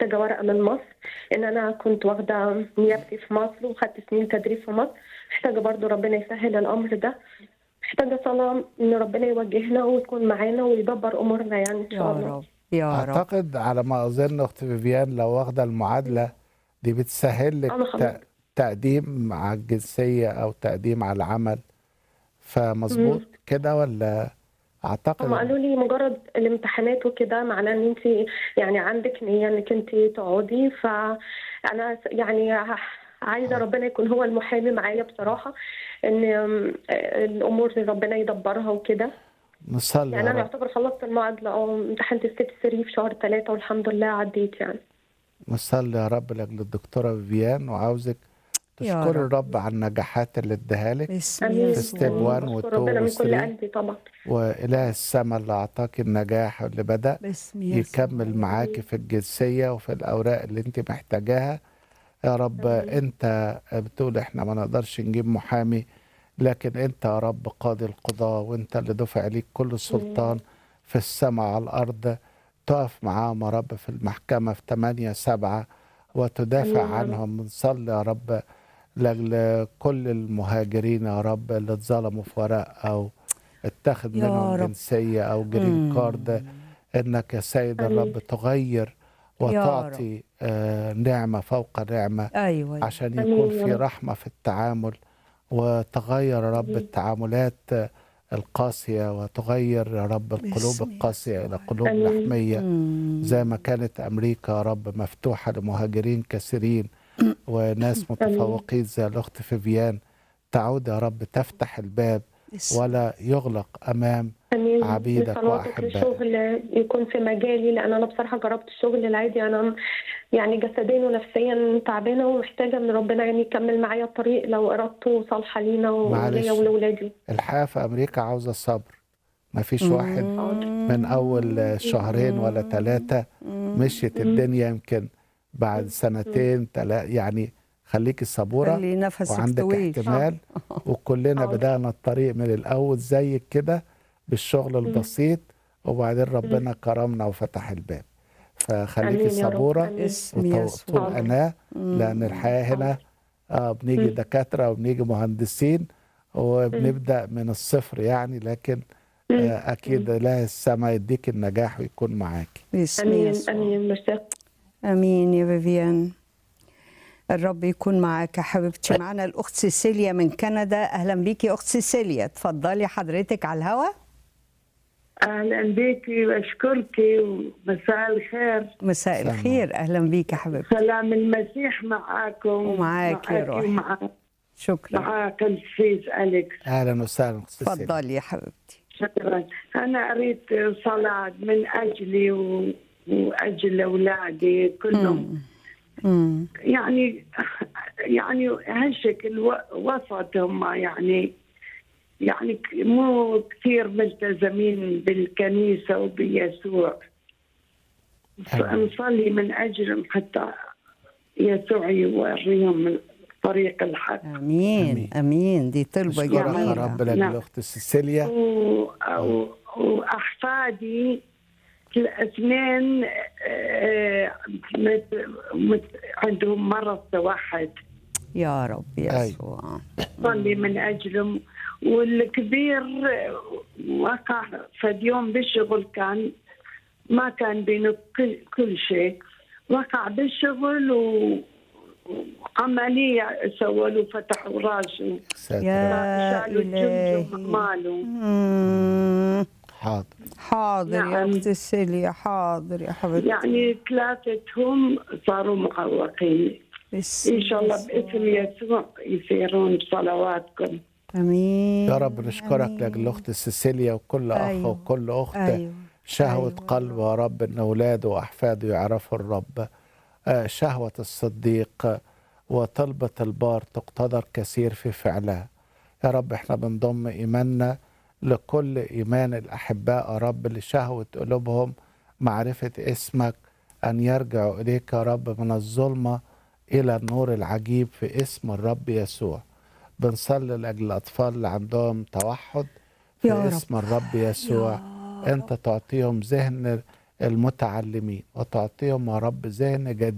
محتاجه ورقه من مصر ان انا كنت واخده نيابتي في مصر وخدت سنين تدريب في مصر محتاجه برضو ربنا يسهل الامر ده محتاجه صلاه ان ربنا يوجهنا ويكون معانا ويدبر امورنا يعني ان يا شاء الله رب يا رب اعتقد على ما اظن اخت فيفيان لو واخده المعادله دي بتسهل لك أنا خلاص. ت- تقديم على الجنسيه او تقديم على العمل فمظبوط كده ولا اعتقد هم قالوا لي مجرد الامتحانات وكده معناه ان انت يعني عندك نيه انك انت تقعدي فانا س- يعني ه- عايزه ربنا يكون هو المحامي معايا بصراحه ان أم، الامور ربنا يدبرها وكده نصلي يعني يا انا رب يعتبر خلصت المعادله اه امتحنت الست سري في شهر ثلاثة والحمد لله عديت يعني نصلي يا رب لاجل الدكتوره فيفيان وعاوزك يا تشكر رب. الرب على النجاحات اللي اداها لك باسم امين في ستيب يسوع 1 بشكر و2 ربنا من كل و3 قلبي طبعا واله السماء اللي اعطاك النجاح واللي بدا باسم يسوع يكمل معاكي في الجنسية وفي الأوراق اللي أنت محتاجاها يا رب أنت بتقول إحنا ما نقدرش نجيب محامي لكن أنت يا رب قاضي القضاء وأنت اللي دفع ليك كل السلطان في السماء على الأرض تقف معاهم يا رب في المحكمة في 8 7 وتدافع آمين يا رب. عنهم بنصلي يا رب لأجل كل المهاجرين يا رب اللي اتظلموا في ورق أو اتخذ يا منهم رب. جنسية أو جرين كارد انك يا سيد آمين. الرب تغير وتعطي آه نعمه فوق نعمه ايوه عشان آمين يكون يا في رب. رحمه في التعامل وتغير يا رب آمين. التعاملات آه، القاسيه وتغير يا رب القلوب باسم القاسيه يسوع. الى قلوب آمين. لحميه مم. زي ما كانت امريكا يا رب مفتوحه لمهاجرين كثيرين وناس متفوقين زي الاخت فيفيان تعود يا رب تفتح الباب باسم ولا يغلق امام امين عبيدك صلواتك وأحبائك. للشغل يكون في مجالي لان انا بصراحه جربت الشغل العادي انا يعني جسديا ونفسيا تعبانه ومحتاجه ان ربنا يعني يكمل معايا الطريق لو ارادته صالحه لينا معلش. وليا ولولادي الحياه في امريكا عاوزه صبر ما فيش واحد من اول شهرين ولا ثلاثه مشيت الدنيا يمكن بعد سنتين تلا يعني خليكي صبوره خلي نفسك وعندك طويل احتمال وكلنا حاضر. بدانا الطريق من الاول زيك كده بالشغل البسيط وبعدين ربنا كرمنا وفتح الباب فخليكي آمين يا رب. صبوره آمين. باسم وطول يسوع اناه لان الحياه هنا اه بنيجي دكاتره وبنيجي مهندسين وبنبدا من الصفر يعني لكن آه اكيد اله السماء يديك النجاح ويكون معاكي باسم امين يسوع امين ميرسي امين يا فيفيان الرب يكون معاك يا حبيبتي معانا الاخت سيسيليا من كندا اهلا بيكي يا اخت سيسيليا اتفضلي حضرتك على الهوا اهلا بيكي واشكركي ومساء الخير مساء سلام. الخير اهلا بيكي يا حبيبتي سلام المسيح معاكم ومعاك يا معاكي روحي. ومع شكرا معاك السيس اليكس اهلا وسهلا أخت سيسيليا. اتفضلي يا حبيبتي شكرا انا اريد صلاه من اجلي و... واجل اولادي كلهم امم يعني يعني هالشكل و- وسط هم يعني يعني ك- مو كثير ملتزمين بالكنيسة وبيسوع آمين. نصلي من أجلهم حتى يسوع يوريهم من طريق الحق امين آمين. امين دي طلبه اشكرك يا جميله رب لاجل نعم. اخت سيسيليا و... و... وأحفادي الاثنين آه، مت... مت... عندهم مرض توحد يا رب أيوة. يسوع صلي من اجلهم والكبير وقع فد يوم بالشغل كان ما كان بينه كل, كل شيء وقع بالشغل و وعملية سووا له فتحوا راسه ساتر يا شالوا الجمجم إلهي. ماله مم. حاضر حاضر يا نعم. اخت سيليا حاضر يا حبيبتي يعني ثلاثتهم صاروا معوقين باسم ان شاء الله يسوع. باسم يسوع يسيرون بصلواتكم امين يا رب نشكرك آمين. لاجل اخت سيسيليا وكل اخ أيوة. وكل اخت ايوه شهوة أيوة. قلب يا رب ان اولاده واحفاده يعرفوا الرب آه، شهوة الصديق وطلبة البار تقتدر كثير في فعلها يا رب احنا بنضم ايماننا لكل ايمان الاحباء يا رب لشهوة قلوبهم معرفة اسمك ان يرجعوا اليك يا رب من الظلمة الى النور العجيب في اسم الرب يسوع بنصلي لاجل الاطفال اللي عندهم توحد في يا رب. اسم الرب يسوع انت تعطيهم ذهن المتعلمين وتعطيهم يا رب ذهن جديد